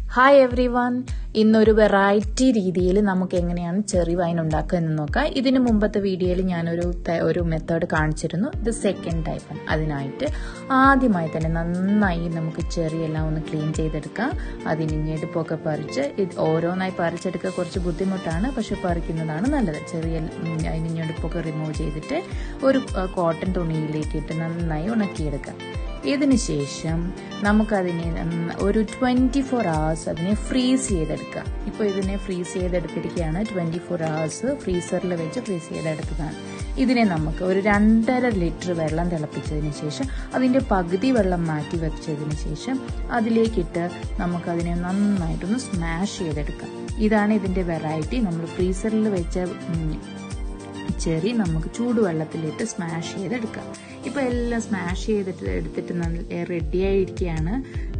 hi everyone ഇന്നൊരു variety രീതിയിൽ നമുക്ക് എങ്ങനെയാണ് ചെറി വൈൻ ഉണ്ടാക്കുക എന്ന് നോക്കാം ഇതിന് മുമ്പത്തെ വീഡിയോയിൽ ഞാനൊരു ത- ഒരു മെത്തേഡ് കാണിച്ചിരുന്നു ഇത് സെക്കൻഡ് ടൈപ്പാണ് അതിനായിട്ട് ആദ്യമായി തന്നെ നന്നായി നമുക്ക് ചെറിയെല്ലാം ഒന്ന് ക്ലീൻ ചെയ്തെടുക്കാം അതിന് ഞെടുപ്പൊക്കെ പറിച്ച് ഇത് ഓരോന്നായി പറിച്ചെടുക്കുക കുറച്ച് ബുദ്ധിമുട്ടാണ് പക്ഷെ പറിക്കുന്നതാണ് നല്ലത് ചെറിയ ഉം, അതിന് ഞെടുപ്പൊക്കെ റിമൂവ് ചെയ്തിട്ട് ഒരു കോട്ടൺ തുണിയിലേക്ക് ഇട്ട് നന്നായി ഉണക്കിയെടുക്കാം ഇതിന് ശേഷം നമുക്കതിനെ നന്ന- ഒരു ട്വൻറ്റി ഫോർ hours അതിനെ ഫ്രീസ് ചെയ്തെടുക്കാം ഇപ്പോൾ ഇതിനെ ഫ്രീസ് ചെയ്തെടുത്തിരിക്കുകയാണ് ട്വൻറ്റി ഫോർ hours ഫ്രീസറിൽ വെച്ച് ഫ്രീസ് ചെയ്തെടുത്തതാണ് ഇതിനെ നമുക്ക് ഒരു രണ്ടര ലിറ്റർ വെള്ളം തിളപ്പിച്ചതിന് ശേഷം അതിൻ്റെ പകുതി വെള്ളം മാറ്റി വെച്ചതിന് ശേഷം അതിലേക്കിട്ട് നമുക്കതിനെ നന്നായിട്ടൊന്ന് സ്മാഷ് ചെയ്തെടുക്കാം ഇതാണ് ഇതിൻ്റെ വെറൈറ്റി നമ്മൾ ഫ്രീസറിൽ വെച്ച ഉം, ചെറി നമുക്ക് ചൂടുവെള്ളത്തിലിട്ട് സ്മാഷ് ചെയ്തെടുക്കാം ഇപ്പൊ എല്ലാം സ്മാഷ് ചെയ്തിട്ട് എടുത്തിട്ട് നല്ല റെഡി ആയിരിക്കുകയാണ്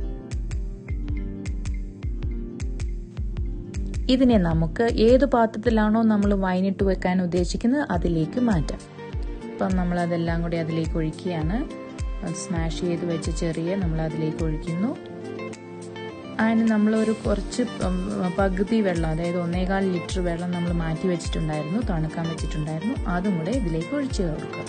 ഇതിനെ നമുക്ക് ഏത് പാത്രത്തിലാണോ നമ്മൾ വൈനിട്ട് വെക്കാൻ ഉദ്ദേശിക്കുന്നത് അതിലേക്ക് മാറ്റാം ഇപ്പം നമ്മൾ അതെല്ലാം കൂടി അതിലേക്ക് ഒഴിക്കുകയാണ് സ്മാഷ് ചെയ്ത് വെച്ച ചെറിയ നമ്മൾ അതിലേക്ക് ഒഴിക്കുന്നു അതിന് നമ്മളൊരു കുറച്ച് ഉം, പകുതി വെള്ളം അതായത് ഒന്നേകാൽ ലിറ്റർ വെള്ളം നമ്മൾ മാറ്റി വെച്ചിട്ടുണ്ടായിരുന്നു തണുക്കാൻ വെച്ചിട്ടുണ്ടായിരുന്നു അതും കൂടെ ഇതിലേക്ക് ഒഴിച്ചു കൊടുക്കുക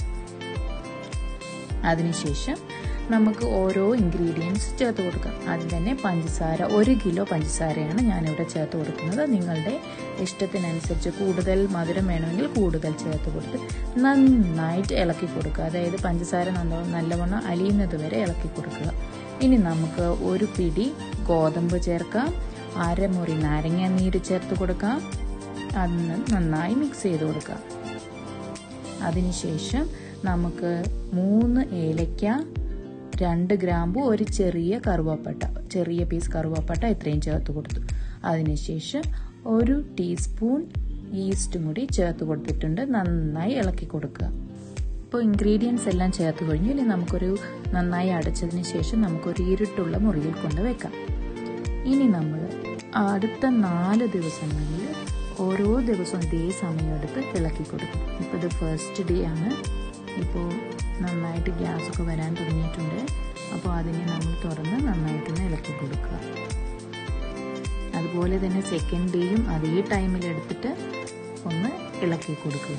അതിനുശേഷം നമുക്ക് ഓരോ ഇൻഗ്രീഡിയൻസ് ചേർത്ത് കൊടുക്കാം ആദ്യം തന്നെ പഞ്ചസാര ഒരു കിലോ പഞ്ചസാരയാണ് ഞാനിവിടെ ചേർത്ത് കൊടുക്കുന്നത് നിങ്ങളുടെ ഇഷ്ടത്തിനനുസരിച്ച് കൂടുതൽ മധുരം വേണമെങ്കിൽ കൂടുതൽ ചേർത്ത് കൊടുത്ത് നന്നായിട്ട് ഇളക്കി കൊടുക്കുക അതായത് പഞ്ചസാര നല്ല നല്ലവണ്ണം അലിയുന്നത് വരെ ഇളക്കി കൊടുക്കുക ഇനി നമുക്ക് ഒരു പിടി ഗോതമ്പ് ചേർക്കാം അരമുറി നാരങ്ങ നീര് ചേർത്ത് കൊടുക്കാം അത് നന്നായി മിക്സ് ചെയ്ത് കൊടുക്കാം അതിനുശേഷം നമുക്ക് മൂന്ന് ഏലയ്ക്ക രണ്ട് ഗ്രാമ്പു ഒരു ചെറിയ കറുവാപ്പട്ട ചെറിയ പീസ് കറുവാപ്പട്ട ഇത്രയും ചേർത്ത് കൊടുത്തു അതിനുശേഷം ഒരു ടീസ്പൂൺ ഈസ്റ്റും കൂടി ചേർത്ത് കൊടുത്തിട്ടുണ്ട് നന്നായി ഇളക്കി കൊടുക്കുക ഇപ്പോൾ ഇൻഗ്രീഡിയൻസ് എല്ലാം ചേർത്ത് കഴിഞ്ഞു ഇനി നമുക്കൊരു നന്നായി അടച്ചതിന് ശേഷം നമുക്കൊരു ഇരുട്ടുള്ള മുറിയിൽ കൊണ്ട് വെക്കാം ഇനി നമ്മൾ അടുത്ത നാല് ദിവസങ്ങളിൽ ഓരോ ദിവസവും ഇതേ സമയമെടുത്ത് ഇളക്കി കൊടുക്കും ഇപ്പോൾ ഇത് ഫസ്റ്റ് ഡേ ആണ് ഇപ്പോൾ നന്നായിട്ട് ഗ്യാസൊക്കെ വരാൻ തുടങ്ങിയിട്ടുണ്ട് അപ്പോൾ അതിനെ നമ്മൾ തുറന്ന് നന്നായിട്ടൊന്ന് ഇളക്കി കൊടുക്കുക അതുപോലെ തന്നെ സെക്കൻഡ് ഡേയും അതേ ടൈമിൽ എടുത്തിട്ട് ഒന്ന് ഇളക്കി കൊടുക്കുക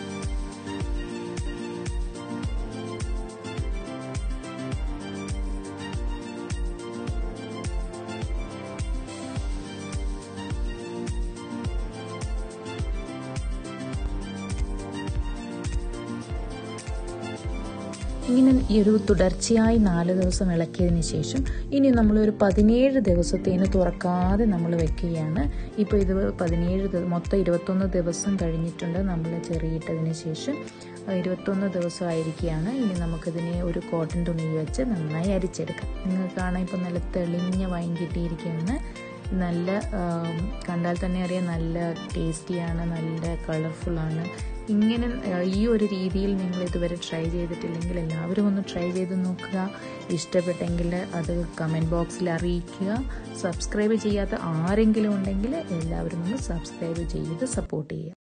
ഇങ്ങനെ ഈ ഒരു തുടർച്ചയായി നാല് ദിവസം ഇളക്കിയതിന് ശേഷം ഇനി നമ്മളൊരു പതിനേഴ് ദിവസത്തേന് തുറക്കാതെ നമ്മൾ വെക്കുകയാണ് ഇപ്പോൾ ഇത് പതിനേഴ് ദിവ- മൊത്തം ഇരുപത്തൊന്ന് ദിവസം കഴിഞ്ഞിട്ടുണ്ട് നമ്മൾ ചെറിയിട്ടതിന് ശേഷം ഇരുപത്തൊന്ന് ദിവസം ആയിരിക്കുകയാണ് ഇനി നമുക്കിതിനെ ഒരു കോട്ടൺ തുണി വെച്ച് നന്നായി അരിച്ചെടുക്കാം നിങ്ങൾക്ക് കാണാൻ ഇപ്പോൾ നല്ല തെളിഞ്ഞ വൈൻ കിട്ടിയിരിക്കുകയാണ് നല്ല ആം, കണ്ടാൽ തന്നെ അറിയാം നല്ല ടേസ്റ്റിയാണ് നല്ല കളർഫുള്ളാണ് ഇങ്ങനെ ആ, ഈ ഒരു രീതിയിൽ നിങ്ങൾ ഇതുവരെ ട്രൈ ചെയ്തിട്ടില്ലെങ്കിൽ എല്ലാവരും ഒന്ന് ട്രൈ ചെയ്ത് നോക്കുക ഇഷ്ടപ്പെട്ടെങ്കിൽ അത് കമൻറ്റ് ബോക്സിൽ അറിയിക്കുക സബ്സ്ക്രൈബ് ചെയ്യാത്ത ആരെങ്കിലും ഉണ്ടെങ്കിൽ എല്ലാവരും ഒന്ന് സബ്സ്ക്രൈബ് ചെയ്ത് സപ്പോർട്ട് ചെയ്യുക